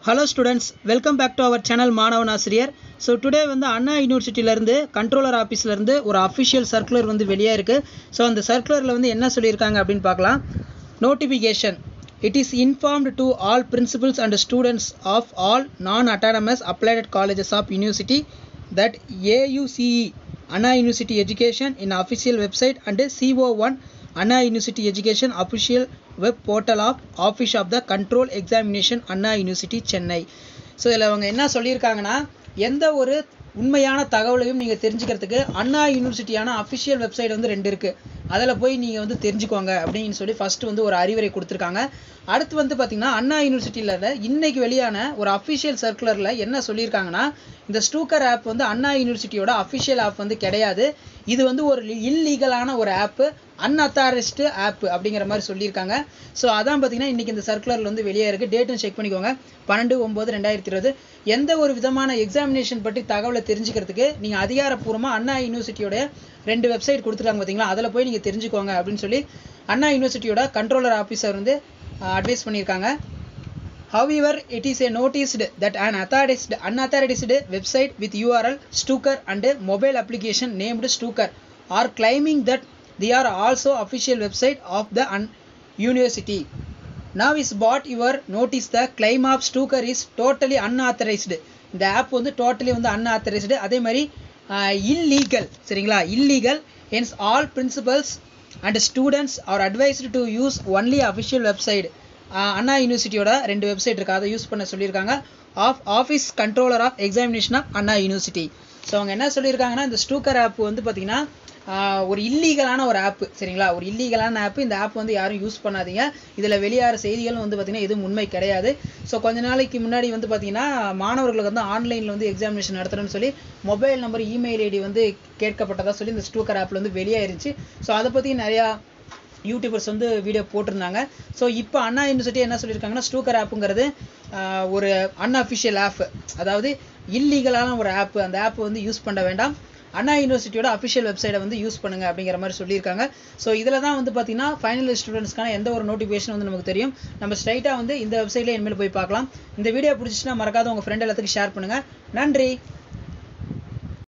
Hello students welcome back to our channel மாணவன் ஆசிரியர் so today வந்து அண்ணா யூனிவர்சிட்டியிலேருந்து கண்ட்ரோலர் ஆஃபீஸ்லேருந்து ஒரு அஃபிஷியல் சர்க்குலர் வந்து வெளியே இருக்குது ஸோ அந்த சர்க்குலரில் வந்து என்ன சொல்லியிருக்காங்க அப்படின்னு பார்க்கலாம் notification it is informed to all principals and students of all non autonomous affiliated colleges of university that AUCE Anna university education in official website and CO one Anna university education official web portal of office of the control examination Anna university Chennai so இதில் அவங்க என்ன சொல்லியிருக்காங்கன்னா எந்த ஒரு உண்மையான தகவலையும் நீங்கள் தெரிஞ்சுக்கிறதுக்கு அண்ணா யூனிவர்சிட்டியான அஃபிஷியல் வெப்சைட் வந்து ரெண்டு இருக்குது அதில் போய் நீங்கள் வந்து தெரிஞ்சுக்கோங்க அப்படின்னு சொல்லி ஃபஸ்ட்டு வந்து ஒரு அறிவுரை கொடுத்துருக்காங்க அடுத்து வந்து பார்த்திங்கன்னா அண்ணா யூனிவர்சிட்டியில் இன்னைக்கு வெளியான ஒரு அஃபிஷியல் சர்க்குலரில் என்ன சொல்லியிருக்காங்கன்னா இந்த ஸ்டூக்கர் ஆப் வந்து அண்ணா யூனிவர்சிட்டியோட அஃபிஷியல் ஆப் வந்து கிடையாது இது வந்து ஒரு இல்லீகலான ஒரு ஆப்பு அன்அத்தாரிஸ்டு ஆப் அப்படிங்கிற மாதிரி சொல்லியிருக்காங்க ஸோ அதான் பார்த்தீங்கன்னா இன்றைக்கி இந்த சர்க்குலரில் வந்து வெளியே இருக்குது டேட்டும் செக் பண்ணிக்கோங்க பன்னெண்டு ஒம்பது ரெண்டாயிரத்தி இருபது எந்த ஒரு விதமான எக்ஸாமினேஷன் பற்றி தகவலை தெரிஞ்சுக்கிறதுக்கு நீங்கள் அதிகாரப்பூர்வமாக அண்ணா யூனிவர்சிட்டியோட ரெண்டு வெப்சைட் கொடுத்துருக்காங்க பார்த்தீங்களா அதில் போய் நீங்கள் தெரிஞ்சுக்கோங்க அப்படின்னு சொல்லி அண்ணா யூனிவர்சிட்டியோட கண்ட்ரோலர் ஆஃபீஸர் வந்து அட்வைஸ் பண்ணியிருக்காங்க However, it is a noticed that an authorized, unauthorized website with URL Stooker and a mobile application named Stooker are claiming that they are also official website of the un- university. Now is bought your notice the claim of Stooker is totally unauthorized. இந்த app வந்து totally வந்து unauthorised அதே மாதிரி illegal சரிங்களா illegal hence all principals and students are advised to use only official website Anna யூனிவர்சிட்டியோட ரெண்டு website இருக்குது அதை யூஸ் பண்ண சொல்லியிருக்காங்க of office controller of examination of Anna university so அவங்க என்ன சொல்லியிருக்காங்கன்னா இந்த ஸ்டூக்கர் ஆப் வந்து பார்த்திங்கன்னா ஒரு இல்லீகலான ஒரு ஆப் சரிங்களா ஒரு இல்லீகலான ஆப் இந்த ஆப் வந்து யாரும் யூஸ் பண்ணாதீங்க இதில் வெளியாகிற செய்திகளும் வந்து பார்த்திங்கன்னா எதுவும் உண்மை கிடையாது ஸோ கொஞ்ச நாளைக்கு முன்னாடி வந்து பார்த்திங்கன்னா மாணவர்களுக்கு வந்து ஆன்லைனில் வந்து எக்ஸாமினேஷன் நடத்துகிறேன்னு சொல்லி மொபைல் நம்பர் இமெயில் ஐடி வந்து கேட்கப்பட்டதாக சொல்லி இந்த ஸ்டூக்கர் ஆப்பில் வந்து வெளியாயிருச்சு ஸோ அதை பற்றி நிறையா யூடியூபர்ஸ் வந்து வீடியோ போட்டிருந்தாங்க ஸோ இப்போ அண்ணா யூனிவர்சிட்டி என்ன சொல்லியிருக்காங்கன்னா ஸ்டூக்கர் ஆப்புங்கிறது ஒரு அன்அஃபிஷியல் ஆப் அதாவது இல்லீகலான ஒரு ஆப் அந்த ஆப் வந்து யூஸ் பண்ண வேண்டாம் அண்ணா யூனிவர்சிட்டியோட அஃபிஷியல் வெப்சைட்டை வந்து யூஸ் பண்ணுங்க அப்படிங்கிற மாதிரி சொல்லியிருக்காங்க ஸோ இதில் தான் வந்து பார்த்தீங்கன்னா ஃபைனல் ஸ்டூடெண்ட்ஸ்க்கான எந்த ஒரு நோட்டிஃபிகேஷன் வந்து நமக்கு தெரியும் நம்ம ஸ்ட்ரைட்டாக வந்து இந்த வெப்சைட்டில் இனிமேல் போய் பார்க்கலாம் இந்த வீடியோ பிடிச்சிச்சுன்னா மறக்காத உங்கள் ஃப்ரெண்ட் எல்லாத்துக்கும் ஷேர் பண்ணுங்கள் நன்றி